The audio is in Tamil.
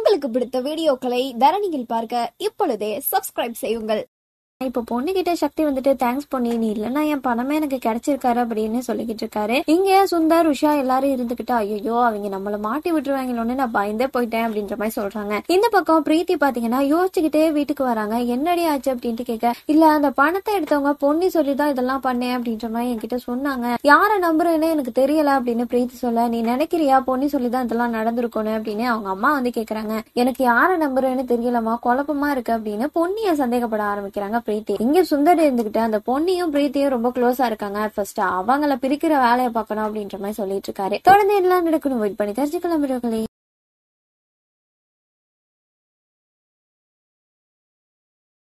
உங்களுக்கு பிடித்த வீடியோக்களை தரணியில் பார்க்க இப்பொழுதே சப்ஸ்கிரைப் செய்யுங்கள் இப்போ பொண்ணுகிட்ட சக்தி வந்துட்டு தேங்க்ஸ் பொண்ணு நீ இல்லைன்னா என் பணமே எனக்கு கிடைச்சிருக்காரு அப்படின்னு சொல்லிக்கிட்டு இருக்காரு இங்க சுந்தர் உஷா எல்லாரும் இருந்துகிட்டு ஐயோ அவங்க நம்மள மாட்டி விட்டுருவாங்களோன்னு நான் பயந்தே போயிட்டேன் அப்படின்ற மாதிரி சொல்றாங்க இந்த பக்கம் பிரீத்தி பாத்தீங்கன்னா யோசிச்சுக்கிட்டே வீட்டுக்கு வராங்க என்னடி ஆச்சு அப்படின்ட்டு கேட்க இல்ல அந்த பணத்தை எடுத்தவங்க பொண்ணி சொல்லிதான் இதெல்லாம் பண்ணேன் அப்படின்ற மாதிரி என்கிட்ட சொன்னாங்க யாரை நம்புறேன்னு எனக்கு தெரியல அப்படின்னு பிரீத்தி சொல்ல நீ நினைக்கிறியா பொண்ணி சொல்லிதான் இதெல்லாம் நடந்திருக்கணும் அப்படின்னு அவங்க அம்மா வந்து கேக்குறாங்க எனக்கு யாரை நம்புறேன்னு தெரியலமா குழப்பமா இருக்கு அப்படின்னு பொன்னிய சந்தேகப்பட ஆரம்பிக்கிறாங்க பிரீத்தி இங்க சுந்தர் இருந்துகிட்டு அந்த பொன்னியும் பிரீத்தியும் ரொம்ப க்ளோஸா இருக்காங்க ஃபர்ஸ்ட் அவங்கள பிரிக்கிற வேலையை பார்க்கணும் அப்படின்ற மாதிரி சொல்லிட்டு இருக்காரு தொடர்ந்து எல்லாம் நடக்கணும் வெயிட் பண்ணி தெரிஞ்சுக்கலாம் வீடியோக்களே